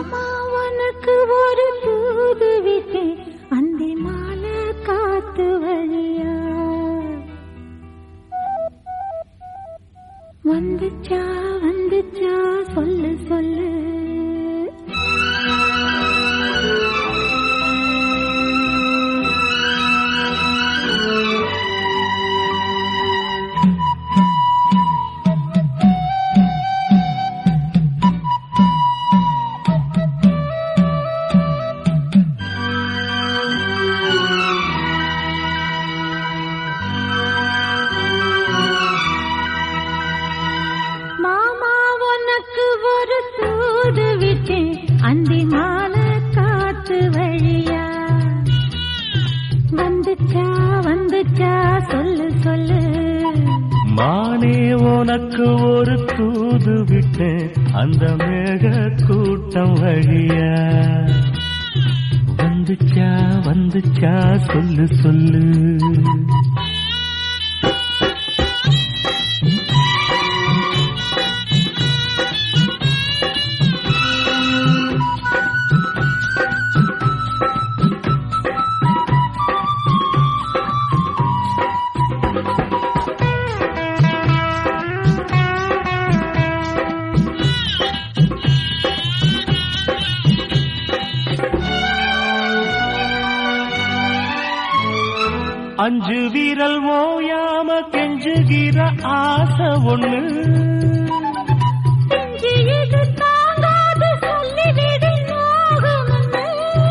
மாமா உனக்கு ஒரு தூது விட்டேன் அந்தி மாலை காத்து வழியா வந்துச்சா வந்துச்சா சொல்லு சொல்லு மாமா உனக்கு ஒரு தூது விட்டேன் அந்தி மாலை காத்து வழியா வந்துச்சா வந்துச்சா சொல்லு சொல்லு மானே உனக்கு ஒரு தூது விட்டேன் அந்த மேக கூட்டம் வழியா வந்துச்சா வந்துச்சா சொல்லு சொல்லு அஞ்சு வீரல் ஓயாம கெஞ்சுகிற ஆசை ஒண்ணு நெஞ்சு இது தாங்காது சொல்லிவிடு மோகமன்னு.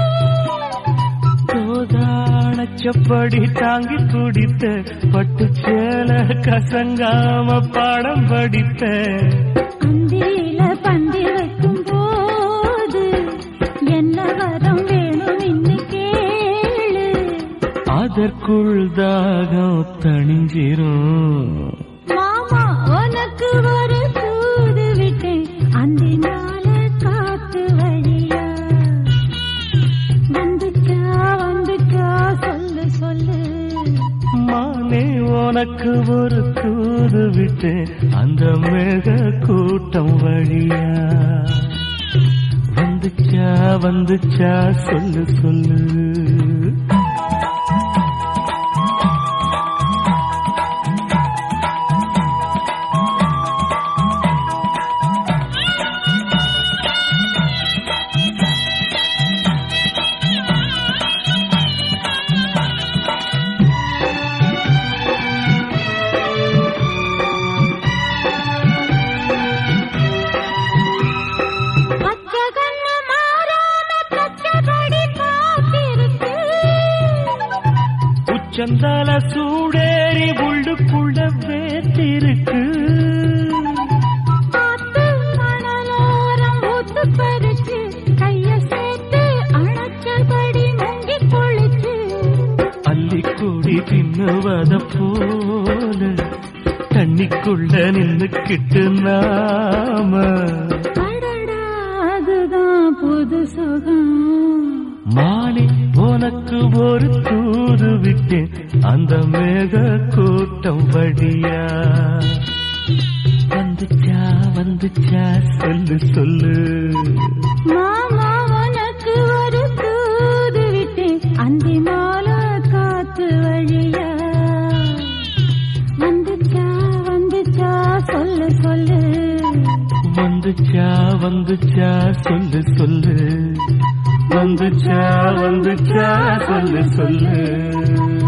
கோதானச்சப்படி தாங்கி குடித்த பட்டு சேல கசங்காம பாடம் படித்த அந்தியில பந்தி வைக்கும் போது என்ன வரம் வேணும் இன்னி கேளு அதற்குள் தாகம் தணிஞ்சிரும் மாமா உனக்கு ஒரு தூது விட்டேன் அந்தி நாள காத்து வழியா வந்துச்சா வந்துச்சா சொல்லு சொல்லு மானே உனக்கு ஒரு தூது விட்டு அந்த மேக கூட்டம் வழியா வந்துச்சா வந்துச்சா சொல்லு சொல்லு பச்சை கண்ணு மாறாம பச்சைப்படி காத்திருக்கு உச்சந்தால சூடேறி உள்ளுக்குள்ள வேத்திருக்கு ஆத்து மணலோரம் ஊத்து பறிச்சு கைய சேர்த்து அணைச்சபடி முங்கி குளிச்சு அள்ளிக்கூடி தின்னுவத போல தண்ணிக்குள்ள நின்னுக்கிட்டு நாம அடடா அதுதான் புது சுகம் மாலை உனக்கு ஒரு தூது விட்டேன் அந்த மேக கூட்டம் வழியா வந்துச்சா வந்துச்சா சொல்லு சொல்லு மாமா உனக்கு ஒரு தூது விட்டேன் அந்தி மாலை காத்து வழியா வந்துச்சா வந்துச்சா சொல்லு சொல்லு வந்துச்சா வந்துச்சா சொல்லு சொல்லு வந்துச்சா வந்துச்சா சொல்லு சொல்லு